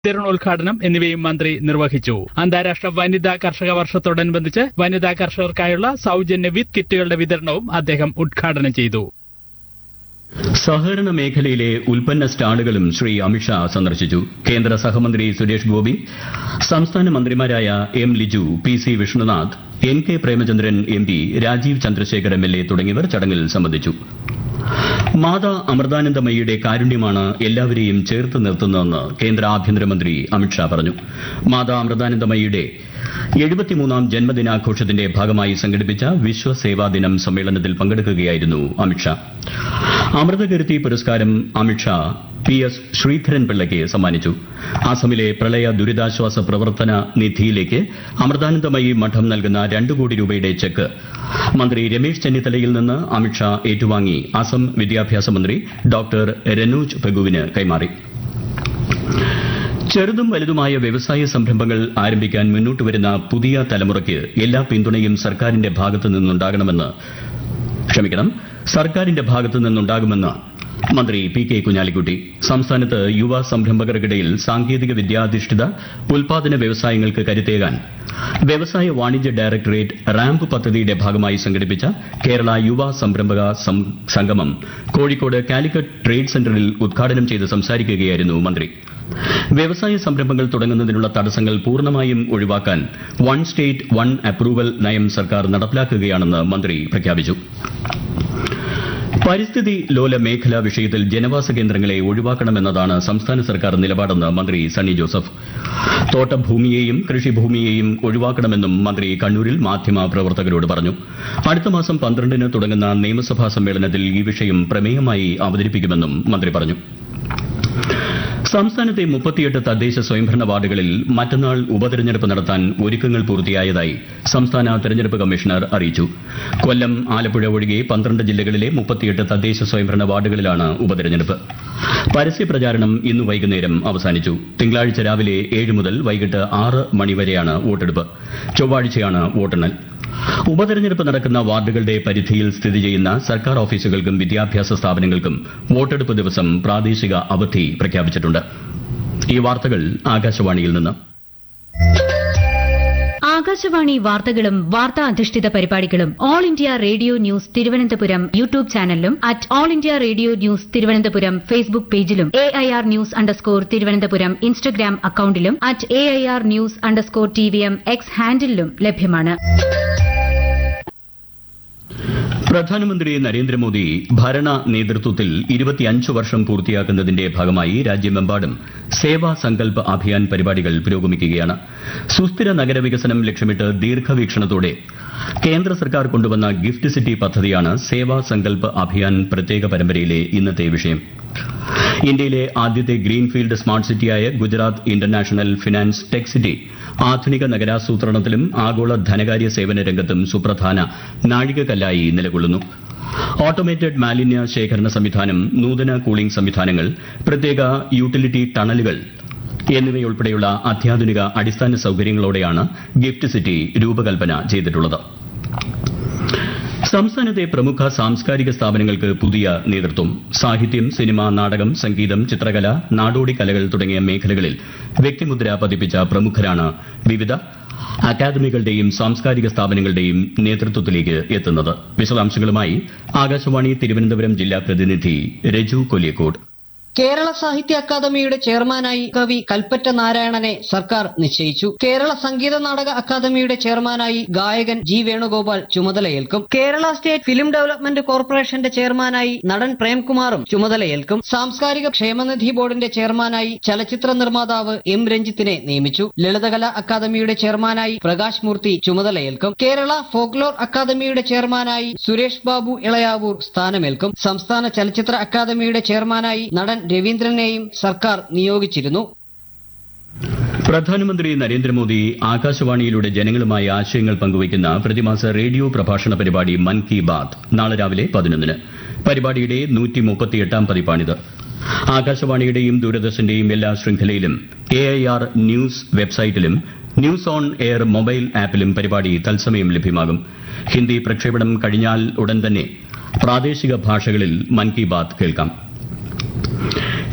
വിതരണോദ്ഘാടനം എന്നിവയും മന്ത്രി നിർവഹിച്ചു അന്താരാഷ്ട്ര വനിതാ കർഷക വർഷത്തോടനുബന്ധിച്ച് വനിതാ കർഷകർക്കായുള്ള സൗജന്യ വിത്ത് കിറ്റുകളുടെ വിതരണവും അദ്ദേഹം ഉദ്ഘാടനം ചെയ്തു സഹകരണ മേഖലയിലെ ഉൽപ്പന്ന സ്റ്റാളുകളും ശ്രീ അമിത്ഷാ സന്ദർശിച്ചു കേന്ദ്ര സഹമന്ത്രി സുരേഷ് ഗോപി സംസ്ഥാന മന്ത്രിമാരായ M Liju P C Vishnunath N K Premachandran M P Rajeev Chandrasekhar M L A തുടങ്ങിയവർ ചടങ്ങിൽ സംബന്ധിച്ചു മാതാ അമൃതാനന്ദമയിയുടെ കാരുണ്യമാണ് എല്ലാവരെയും ചേർത്ത് നിർത്തുന്നതെന്ന് കേന്ദ്ര ആഭ്യന്തരമന്ത്രി അമിത്ഷാ പറഞ്ഞു മാതാ അമൃതാനന്ദമയിയുടെ എഴുപത്തിമൂന്നാം ജന്മദിനാഘോഷത്തിന്റെ ഭാഗമായി സംഘടിപ്പിച്ച വിശ്വസേവാ ദിനം സമ്മേളനത്തിൽ പങ്കെടുക്കുകയായിരുന്നു അമിത്ഷാ അമൃതകീർത്തി പുരസ്കാരം അമിത്ഷാ പി എസ് ശ്രീധരൻ പിള്ളയ്ക്ക് സമ്മാനിച്ചു അസമിലെ പ്രളയ ദുരിതാശ്വാസ പ്രവർത്തന നിധിയിലേക്ക് അമൃതാനന്ദമയി മഠം നൽകുന്ന രണ്ട് കോടി രൂപയുടെ ചെക്ക് മന്ത്രി രമേശ് ചെന്നിത്തലയിൽ നിന്ന് അമിത്ഷാ ഏറ്റുവാങ്ങി അസം വിദ്യാഭ്യാസ മന്ത്രി ഡോക്ടർ രനോജ് പെഗുവിന് കൈമാറി ചെറുതും വലുതുമായ വ്യവസായ സംരംഭങ്ങൾ ആരംഭിക്കാൻ മുന്നോട്ട് വരുന്ന പുതിയ തലമുറയ്ക്ക് എല്ലാ പിന്തുണയും സർക്കാരിന്റെ ഭാഗത്തു നിന്നുണ്ടാകണമെന്ന് ക്ഷമിക്കണം സർക്കാരിന്റെ ഭാഗത്തു നിന്നുണ്ടാകുമെന്ന് മന്ത്രി പി കെ കുഞ്ഞാലിക്കുട്ടി സംസ്ഥാനത്ത് യുവ സംരംഭകർക്കിടയിൽ സാങ്കേതിക വിദ്യാധിഷ്ഠിത ഉൽപാദന വ്യവസായങ്ങൾക്ക് കരുത്തേകാൻ വ്യവസായ വാണിജ്യ ഡയറക്ടറേറ്റ് റാമ്പ് പദ്ധതിയുടെ ഭാഗമായി സംഘടിപ്പിച്ച കേരള യുവ സംരംഭക സം- സംഗമം കോഴിക്കോട് കാലിക്കറ്റ് ട്രേഡ് സെന്ററിൽ ഉദ്ഘാടനം ചെയ്ത് സംസാരിക്കുകയായിരുന്നു മന്ത്രി വ്യവസായ സംരംഭങ്ങൾ തുടങ്ങുന്നതിനുള്ള തടസ്സങ്ങൾ പൂർണ്ണമായും ഒഴിവാക്കാൻ വൺ സ്റ്റേറ്റ് വൺ അപ്രൂവൽ നയം സർക്കാർ നടപ്പിലാക്കുകയാണെന്ന് മന്ത്രി പ്രഖ്യാപിച്ചു പരിസ്ഥിതി ലോല മേഖല വിഷയത്തിൽ ജനവാസ കേന്ദ്രങ്ങളെ ഒഴിവാക്കണമെന്നതാണ് സംസ്ഥാന സർക്കാർ നിലപാടെന്ന് മന്ത്രി സണ്ണി ജോസഫ് തോട്ടഭൂമിയെയും കൃഷിഭൂമിയെയും ഒഴിവാക്കണമെന്നും മന്ത്രി കണ്ണൂരിൽ മാധ്യമ പ്രവർത്തകരോട് പറഞ്ഞു അടുത്ത മാസം പന്ത്രണ്ടിന് തുടങ്ങുന്ന നിയമസഭാ സമ്മേളനത്തിൽ ഈ വിഷയം പ്രമേയമായി അവതരിപ്പിക്കുമെന്നും മന്ത്രി പറഞ്ഞു സംസ്ഥാനത്തെ മുപ്പത്തിയെട്ട് തദ്ദേശ സ്വയംഭരണ വാർഡുകളിൽ മറ്റന്നാൾ ഉപതെരഞ്ഞെടുപ്പ് നടത്താൻ ഒരുക്കങ്ങൾ പൂർത്തിയായതായി സംസ്ഥാന തെരഞ്ഞെടുപ്പ് കമ്മീഷണർ അറിയിച്ചു കൊല്ലം ആലപ്പുഴ ഒഴികെ പന്ത്രണ്ട് ജില്ലകളിലെ മുപ്പത്തിയെട്ട് തദ്ദേശ സ്വയംഭരണ വാർഡുകളിലാണ് ഉപതെരഞ്ഞെടുപ്പ് പരസ്യ പ്രചാരണം ഇന്ന് വൈകുന്നേരം അവസാനിച്ചു തിങ്കളാഴ്ച രാവിലെ ഏഴ് മുതൽ വൈകിട്ട് ആറ് മണിവരെയാണ് വോട്ടെടുപ്പ് ചൊവ്വാഴ്ചയാണ് വോട്ടെണ്ണൽ ഉപതെരഞ്ഞെടുപ്പ് നടക്കുന്ന വാർഡുകളുടെ പരിധിയിൽ സ്ഥിതി ചെയ്യുന്ന സർക്കാർ ഓഫീസുകൾക്കും വിദ്യാഭ്യാസ സ്ഥാപനങ്ങൾക്കും വോട്ടെടുപ്പ് ദിവസം പ്രാദേശിക അവധി പ്രഖ്യാപിച്ചിട്ടുണ്ട് ഈ വാർത്തകൾ ആകാശവാണിയിൽ നിന്ന് ആകാശവാണി വാർത്തകളും വാർത്താ അധിഷ്ഠിത പരിപാടികളും All India Radio News Thiruvananthapuram YouTube ചാനലിലും at All India Radio News Thiruvananthapuram Facebook പേജിലും A I R news underscore Thiruvananthapuram Instagram അക്കൌണ്ടിലും at A I R news underscore T V M X ഹാൻഡിലും ലഭ്യമാണ് പ്രധാനമന്ത്രി നരേന്ദ്രമോദി ഭരണ നേതൃത്വത്തിൽ ഇരുപത്തിയഞ്ച് വർഷം പൂർത്തിയാക്കുന്നതിന്റെ ഭാഗമായി രാജ്യമെമ്പാടും സേവാ സങ്കൽപ് അഭിയാൻ പരിപാടികൾ പുരോഗമിക്കുകയാണ് സുസ്ഥിര നഗരവികസനം ലക്ഷ്യമിട്ട് ദീർഘവീക്ഷണത്തോടെ കേന്ദ്ര സർക്കാർ കൊണ്ടുവന്ന ഗിഫ്റ്റ് സിറ്റി പദ്ധതിയാണ് സേവാ സങ്കൽപ് അഭിയാൻ പ്രത്യേക പരമ്പരയിലെ ഇന്നത്തെ വിഷയം ഇന്ത്യയിലെ ആദ്യത്തെ ഗ്രീൻഫീൽഡ് സ്മാർട്ട് സിറ്റിയായ Gujarat International Finance Tec City ആധുനിക നഗരാസൂത്രണത്തിലും ആഗോള ധനകാര്യ സേവന രംഗത്തും സുപ്രധാന നാഴികക്കല്ലായി നിലകൊള്ളുന്നു ഓട്ടോമേറ്റഡ് മാലിന്യ ശേഖരണ സംവിധാനം നൂതന കൂളിംഗ് സംവിധാനങ്ങൾ പ്രത്യേക യൂട്ടിലിറ്റി ടണലുകൾ എന്നിവയുൾപ്പെടെയുള്ള അത്യാധുനിക അടിസ്ഥാന സൌകര്യങ്ങളോടെയാണ് ഗിഫ്റ്റ് സിറ്റി രൂപകൽപ്പന ചെയ്തിട്ടുള്ളത് സംസ്ഥാനത്തെ പ്രമുഖ സാംസ്കാരിക സ്ഥാപനങ്ങൾക്ക് പുതിയ നേതൃത്വം സാഹിത്യം സിനിമ നാടകം സംഗീതം ചിത്രകല നാടോടി കലകൾ തുടങ്ങിയ മേഖലകളിൽ വ്യക്തിമുദ്ര പതിപ്പിച്ച പ്രമുഖരാണ് വിവിധ അക്കാദമികളുടെയും സാംസ്കാരിക സ്ഥാപനങ്ങളുടെയും നേതൃത്വത്തിലേക്ക് എത്തുന്നത് വിശദാംശങ്ങളുമായി ആകാശവാണി തിരുവനന്തപുരം ജില്ലാ പ്രതിനിധി രജു കൊല്ലിക്കോട് കേരള സാഹിത്യ അക്കാദമിയുടെ ചെയർമാനായി കവി കൽപ്പറ്റ നാരായണനെ സർക്കാർ നിശ്ചയിച്ചു കേരള സംഗീത നാടക അക്കാദമിയുടെ ചെയർമാനായി ഗായകൻ ജി വേണുഗോപാൽ ചുമതലയേൽക്കും കേരള സ്റ്റേറ്റ് ഫിലിം ഡെവലപ്മെന്റ് കോർപ്പറേഷന്റെ ചെയർമാനായി നടൻ പ്രേംകുമാറും ചുമതലയേൽക്കും സാംസ്കാരിക ക്ഷേമനിധി ബോർഡിന്റെ ചെയർമാനായി ചലച്ചിത്ര നിർമ്മാതാവ് എം രഞ്ജിത്തിനെ നിയമിച്ചു ലളിതകല അക്കാദമിയുടെ ചെയർമാനായി പ്രകാശ് മൂർത്തി ചുമതലയേൽക്കും കേരള ഫോക്ലോർ അക്കാദമിയുടെ ചെയർമാനായി സുരേഷ് ബാബു ഇളയാവൂർ സ്ഥാനമേൽക്കും സംസ്ഥാന ചലച്ചിത്ര അക്കാദമിയുടെ ചെയർമാനായി നടൻ രവീന്ദ്രനെയും സർക്കാർ നിയോഗിച്ചിരുന്നു പ്രധാനമന്ത്രി നരേന്ദ്രമോദി ആകാശവാണിയിലൂടെ ജനങ്ങളുമായി ആശയങ്ങൾ പങ്കുവയ്ക്കുന്ന പ്രതിമാസ റേഡിയോ പ്രഭാഷണ പരിപാടി മൻ കി ബാത് നാളെ രാവിലെ പതിനൊന്നിന് പരിപാടിയുടെ നൂറ്റി മുപ്പത്തിയെട്ടാം പതിപ്പാണിത് ആകാശവാണിയുടെയും ദൂരദർശന്റെയും എല്ലാ ശൃംഖലയിലും എ ഐ ആർ ന്യൂസ് വെബ്സൈറ്റിലും ന്യൂസ് ഓൺ എയർ മൊബൈൽ ആപ്പിലും പരിപാടി തത്സമയം ലഭ്യമാകും ഹിന്ദി പ്രക്ഷേപണം കഴിഞ്ഞാൽ ഉടൻ തന്നെ പ്രാദേശിക ഭാഷകളിൽ മൻ കി ബാത് കേൾക്കാം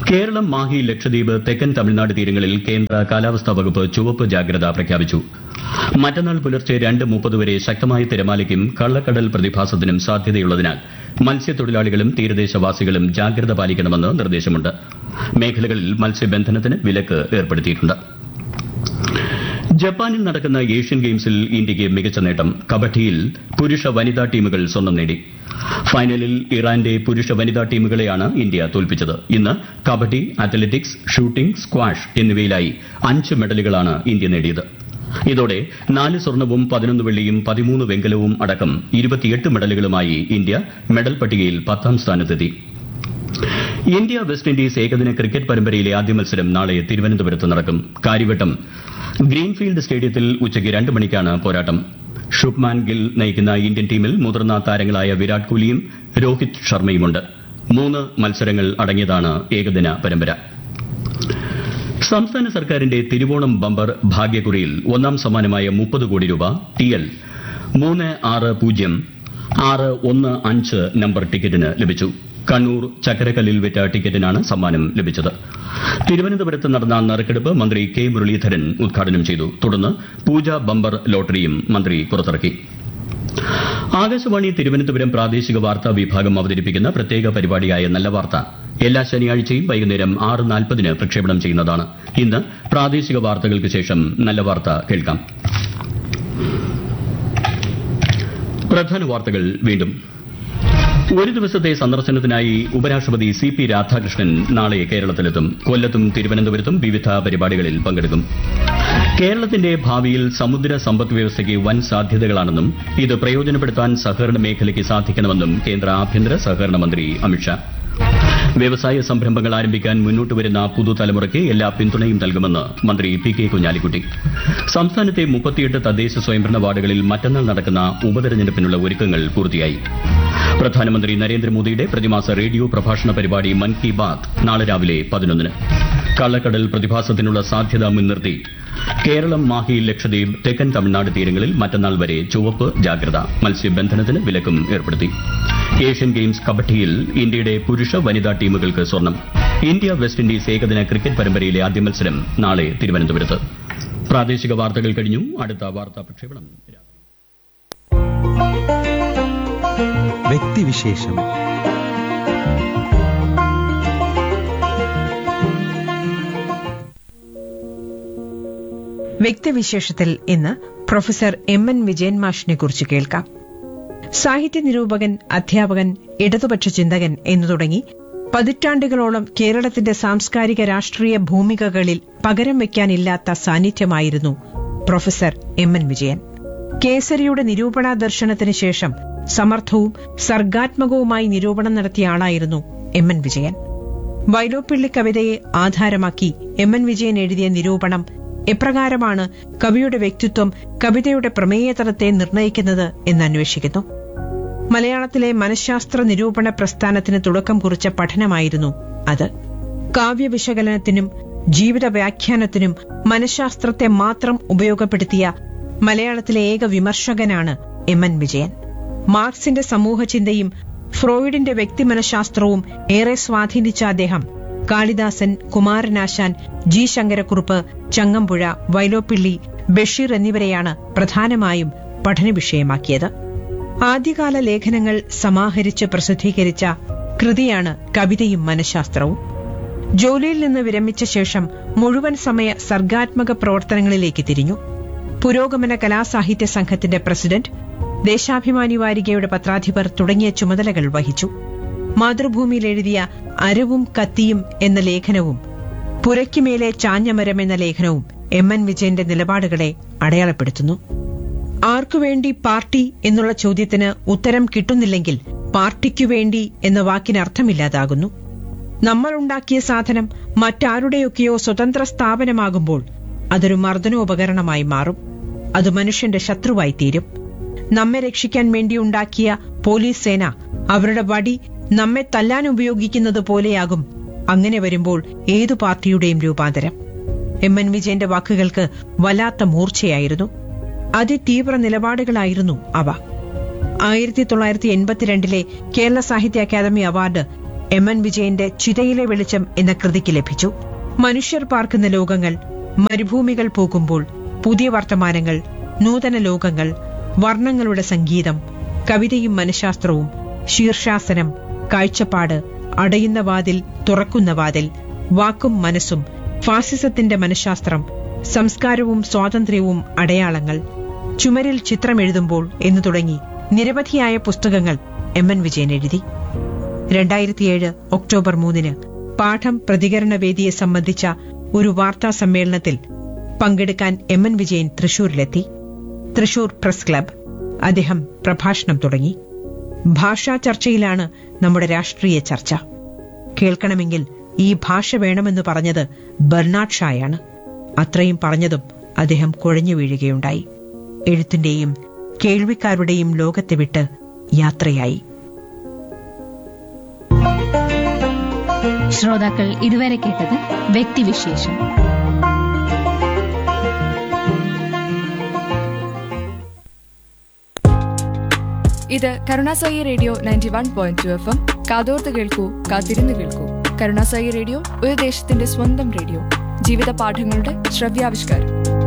കേരളം മാഹി ലക്ഷദ്വീപ് തെക്കൻ തമിഴ്നാട് തീരങ്ങളിൽ കേന്ദ്ര കാലാവസ്ഥാ വകുപ്പ് ചുവപ്പ് ജാഗ്രത പ്രഖ്യാപിച്ചു മറ്റന്നാൾ പുലർച്ചെ രണ്ട് മുപ്പത് വരെ ശക്തമായ തിരമാലയ്ക്കും കള്ളക്കടൽ പ്രതിഭാസത്തിനും സാധ്യതയുള്ളതിനാൽ മത്സ്യത്തൊഴിലാളികളും തീരദേശവാസികളും ജാഗ്രത പാലിക്കണമെന്ന് നിർദ്ദേശമുണ്ട് മേഖലകളിൽ മത്സ്യബന്ധനത്തിന് വിലക്ക് ഏർപ്പെടുത്തിയിട്ടുണ്ട് ജപ്പാനിൽ നടക്കുന്ന ഏഷ്യൻ ഗെയിംസിൽ ഇന്ത്യയ്ക്ക് മികച്ച നേട്ടം കബഡിയിൽ പുരുഷ വനിതാ ടീമുകൾ സ്വർണം നേടി ഫൈനലിൽ ഇറാന്റെ പുരുഷ വനിതാ ടീമുകളെയാണ് ഇന്ത്യ തോൽപ്പിച്ചത് ഇന്ന് കബഡി അത്ലറ്റിക്സ് ഷൂട്ടിംഗ് സ്ക്വാഷ് എന്നിവയിലായി അഞ്ച് മെഡലുകളാണ് ഇന്ത്യ നേടിയത് ഇതോടെ നാല് സ്വർണവും പതിനൊന്ന് വെള്ളിയും പതിമൂന്ന് വെങ്കലവും അടക്കം ഇരുപത്തിയെട്ട് മെഡലുകളുമായി ഇന്ത്യ മെഡൽ പട്ടികയിൽ പത്താം സ്ഥാനത്തെത്തി ഇന്ത്യ വെസ്റ്റ് ഇൻഡീസ് ഏകദിന ക്രിക്കറ്റ് പരമ്പരയിലെ ആദ്യ മത്സരം നാളെ തിരുവനന്തപുരത്ത് നടക്കും കാര്യവട്ടം ഗ്രീൻഫീൽഡ് സ്റ്റേഡിയത്തിൽ ഉച്ചയ്ക്ക് രണ്ട് മണിക്കാണ് പോരാട്ടം ശുഭ്മാൻ ഗിൽ നയിക്കുന്ന ഇന്ത്യൻ ടീമിൽ മുതിർന്ന താരങ്ങളായ വിരാട് കോഹ്ലിയും രോഹിത് ശർമ്മയുമുണ്ട് മൂന്ന് മത്സരങ്ങൾ അടങ്ങിയതാണ് ഏകദിന പരമ്പര സംസ്ഥാന സർക്കാരിന്റെ തിരുവോണം ബമ്പർ ഭാഗ്യക്കുറിയിൽ ഒന്നാം സമ്മാനമായ മുപ്പത് കോടി രൂപ ടി എൽ മൂന്ന് ആറ് പൂജ്യം ആറ് ഒന്ന് അഞ്ച് നമ്പർ ടിക്കറ്റിന് ലഭിച്ചു കണ്ണൂർ ചക്കരക്കല്ലിൽ വിറ്റ ടിക്കറ്റിനാണ് സമ്മാനം ലഭിച്ചത് തിരുവനന്തപുരത്ത് നടന്ന നറുക്കെടുപ്പ് മന്ത്രി കെ മുരളീധരൻ ഉദ്ഘാടനം ചെയ്തു തുടർന്ന് പൂജ ബമ്പർ ലോട്ടറിയും മന്ത്രി പുറത്തിറക്കി ആകാശവാണി തിരുവനന്തപുരം പ്രാദേശിക വാർത്താ വിഭാഗം അവതരിപ്പിക്കുന്ന പ്രത്യേക പരിപാടിയായ നല്ല വാർത്ത എല്ലാ ശനിയാഴ്ചയും വൈകുന്നേരം ആറ് നാൽപ്പതിന് പ്രക്ഷേപണം ചെയ്യുന്നതാണ് ഇന്ന് പ്രാദേശിക വാർത്തകൾക്ക് ശേഷം നല്ല വാർത്ത കേൾക്കാം പ്രധാന വാർത്തകൾ വീണ്ടും ഒരു ദിവസത്തെ സന്ദർശനത്തിനായി ഉപരാഷ്ട്രപതി സി പി രാധാകൃഷ്ണൻ നാളെ കേരളത്തിലെത്തും കൊല്ലത്തും തിരുവനന്തപുരത്തും വിവിധ പരിപാടികളിൽ പങ്കെടുക്കും കേരളത്തിന്റെ ഭാവിയിൽ സമുദ്ര സമ്പദ് വ്യവസ്ഥയ്ക്ക് വൻ സാധ്യതകളാണെന്നും ഇത് പ്രയോജനപ്പെടുത്താൻ സഹകരണ മേഖലയ്ക്ക് സാധിക്കണമെന്നും കേന്ദ്ര ആഭ്യന്തര സഹകരണ മന്ത്രി അമിത്ഷാ വ്യവസായ സംരംഭങ്ങൾ ആരംഭിക്കാൻ മുന്നോട്ട് വരുന്ന പുതുതലമുറയ്ക്ക് എല്ലാ പിന്തുണയും നൽകുമെന്ന് മന്ത്രി പി കെ കുഞ്ഞാലിക്കുട്ടി സംസ്ഥാനത്തെ മുപ്പത്തിയെട്ട് തദ്ദേശ സ്വയംഭരണ വാർഡുകളിൽ മറ്റന്നാൾ നടക്കുന്ന ഉപതെരഞ്ഞെടുപ്പിനുള്ള ഒരുക്കങ്ങൾ പൂർത്തിയായി പ്രധാനമന്ത്രി നരേന്ദ്രമോദിയുടെ പ്രതിമാസ റേഡിയോ പ്രഭാഷണ പരിപാടി മൻ കി ബാത് നാളെ രാവിലെ പതിനൊന്നിന് കള്ളക്കടൽ പ്രതിഭാസത്തിനുള്ള സാധ്യത മുൻനിർത്തി കേരളം മാഹി ലക്ഷദ്വീപ് തെക്കൻ തമിഴ്നാട് തീരങ്ങളിൽ മറ്റന്നാൾ വരെ ചുവപ്പ് ജാഗ്രത മത്സ്യബന്ധനത്തിന് വിലക്കും ഏർപ്പെടുത്തി ഏഷ്യൻ ഗെയിംസ് കബഡിയിൽ ഇന്ത്യയുടെ പുരുഷ വനിതാ ടീമുകൾക്ക് സ്വർണം ഇന്ത്യ വെസ്റ്റ് ഇൻഡീസ് ഏകദിന ക്രിക്കറ്റ് പരമ്പരയിലെ ആദ്യ മത്സരം നാളെ തിരുവനന്തപുരത്ത് പ്രാദേശിക വാർത്തകൾ കഴിഞ്ഞു അടുത്ത വാർത്താ പ്രക്ഷേപണം രാത്രി വ്യക്തിവിശേഷം വ്യക്തിവിശേഷത്തിൽ ഇന്ന് പ്രൊഫസർ എം എൻ വിജയൻ മാഷിനെ കുറിച്ച് കേൾക്കാം സാഹിത്യ നിരൂപകൻ അധ്യാപകൻ ഇടതുപക്ഷ ചിന്തകൻ എന്നു തുടങ്ങി പതിറ്റാണ്ടുകളോളം കേരളത്തിന്റെ സാംസ്കാരിക രാഷ്ട്രീയ ഭൂമികകളിൽ പകരം വയ്ക്കാനില്ലാത്ത സാന്നിധ്യമായിരുന്നു പ്രൊഫസർ എം എൻ വിജയൻ കേസരിയുടെ നിരൂപണ ദർശനത്തിന് ശേഷം സമർത്ഥവും സർഗാത്മകവുമായി നിരൂപണം നടത്തിയ ആളായിരുന്നു എം എൻ വിജയൻ വൈലോപ്പിള്ളി കവിതയെ ആധാരമാക്കി എം എൻ വിജയൻ എഴുതിയ നിരൂപണം എപ്രകാരമാണ് കവിയുടെ വ്യക്തിത്വം കവിതയുടെ പ്രമേയതലത്തെ നിർണയിക്കുന്നത് എന്ന് അന്വേഷിക്കുന്നു മലയാളത്തിലെ മനഃശാസ്ത്ര നിരൂപണ പ്രസ്ഥാനത്തിന് തുടക്കം കുറിച്ച പഠനമായിരുന്നു അത് കാവ്യവിശകലനത്തിനും ജീവിത വ്യാഖ്യാനത്തിനും മനഃശാസ്ത്രത്തെ മാത്രം ഉപയോഗപ്പെടുത്തിയ മലയാളത്തിലെ ഏക വിമർശകനാണ് എം എൻ വിജയൻ മാർക്സിന്റെ സമൂഹചിന്തയും ഫ്രോയിഡിന്റെ വ്യക്തിമനഃശാസ്ത്രവും ഏറെ സ്വാധീനിച്ച അദ്ദേഹം കാളിദാസൻ കുമാരനാശാൻ ജി ശങ്കരക്കുറുപ്പ് ചങ്ങമ്പുഴ വൈലോപ്പിള്ളി ബഷീർ എന്നിവരെയാണ് പ്രധാനമായും പഠനവിഷയമാക്കിയത് ആദ്യകാല ലേഖനങ്ങൾ സമാഹരിച്ച് പ്രസിദ്ധീകരിച്ച കൃതിയാണ് കവിതയും മനഃശാസ്ത്രവും ജോലിയിൽ നിന്ന് വിരമിച്ച ശേഷം മുഴുവൻ സമയ സർഗാത്മക പ്രവർത്തനങ്ങളിലേക്ക് തിരിഞ്ഞു പുരോഗമന കലാസാഹിത്യ സംഘത്തിന്റെ പ്രസിഡന്റ് ദേശാഭിമാനി വാരികയുടെ പത്രാധിപർ തുടങ്ങിയ ചുമതലകൾ വഹിച്ചു മാതൃഭൂമിയിൽ എഴുതിയ അരവും കത്തിയും എന്ന ലേഖനവും പുരയ്ക്കുമേലെ ചാഞ്ഞമരം എന്ന ലേഖനവും എം എൻ വിജയന്റെ നിലപാടുകളെ അടയാളപ്പെടുത്തുന്നു ആർക്കുവേണ്ടി പാർട്ടി എന്നുള്ള ചോദ്യത്തിന് ഉത്തരം കിട്ടുന്നില്ലെങ്കിൽ പാർട്ടിക്കു വേണ്ടി എന്ന വാക്കിന് അർത്ഥമില്ലാതാകുന്നു നമ്മൾ ഉണ്ടാക്കിയ സാധനം മറ്റാരുടെയൊക്കെയോ സ്വതന്ത്ര സ്ഥാപനമാകുമ്പോൾ അതൊരു മർദ്ദനോപകരണമായി മാറും അത് മനുഷ്യന്റെ ശത്രുവായി തീരും നമ്മെ രക്ഷിക്കാൻ വേണ്ടി ഉണ്ടാക്കിയ പോലീസ് സേന അവരുടെ വടി നമ്മെ തല്ലാൻ ഉപയോഗിക്കുന്നത് പോലെയാകും അങ്ങനെ വരുമ്പോൾ ഏതു പാർട്ടിയുടെയും രൂപാന്തരം എം എൻ വിജയന്റെ വാക്കുകൾക്ക് വല്ലാത്ത മൂർച്ചയായിരുന്നു അതിതീവ്ര നിലപാടുകളായിരുന്നു അവ ആയിരത്തി തൊള്ളായിരത്തി എൺപത്തിരണ്ടിലെ കേരള സാഹിത്യ അക്കാദമി അവാർഡ് എം എൻ വിജയന്റെ ചിതയിലെ വെളിച്ചം എന്ന കൃതിക്ക് ലഭിച്ചു മനുഷ്യർ പാർക്കുന്ന ലോകങ്ങൾ മരുഭൂമികൾ പോകുമ്പോൾ പുതിയ വർത്തമാനങ്ങൾ നൂതന ലോകങ്ങൾ വർണ്ണങ്ങളുടെ സംഗീതം കവിതയും മനഃശാസ്ത്രവും ശീർഷാസനം കാഴ്ചപ്പാട് അടയുന്ന വാതിൽ തുറക്കുന്ന വാതിൽ വാക്കും മനസ്സും ഫാസിസത്തിന്റെ മനഃശാസ്ത്രം സംസ്കാരവും സ്വാതന്ത്ര്യവും അടയാളങ്ങൾ ചുമരിൽ ചിത്രമെഴുതുമ്പോൾ എന്നു തുടങ്ങി നിരവധിയായ പുസ്തകങ്ങൾ എം എൻ വിജയൻ എഴുതി രണ്ടായിരത്തിയേഴ് ഒക്ടോബർ മൂന്നിന് പാഠം പ്രതികരണ വേദിയെ സംബന്ധിച്ച ഒരു വാർത്താ സമ്മേളനത്തിൽ പങ്കെടുക്കാൻ എം എൻ വിജയൻ തൃശൂരിലെത്തി തൃശൂർ പ്രസ് ക്ലബ് അദ്ദേഹം പ്രഭാഷണം തുടങ്ങി ഭാഷാ ചർച്ചയിലാണ് നമ്മുടെ രാഷ്ട്രീയ ചർച്ച കേൾക്കണമെങ്കിൽ ഈ ഭാഷ വേണമെന്ന് പറഞ്ഞത് ബെർണാഡ് ഷായാണ് അത്രയും പറഞ്ഞതും അദ്ദേഹം കുഴഞ്ഞു വീഴുകയുണ്ടായി എഴുത്തിന്റെയും കേൾവിക്കാരുടെയും ലോകത്തെ വിട്ട് യാത്രയായി ശ്രോതാക്കൾ ഇതുവരെ കേട്ടത് വ്യക്തിവിശേഷം ഇത് കരുണാസായി radio ninety one point two F M കാതോർത്ത് കേൾക്കൂ കാത്തിരുന്ന് കേൾക്കൂ കരുണാസായി റേഡിയോ ഒരു ദേശത്തിന്റെ സ്വന്തം റേഡിയോ ജീവിത പാഠങ്ങളുടെ ശ്രവ്യാവിഷ്കാരം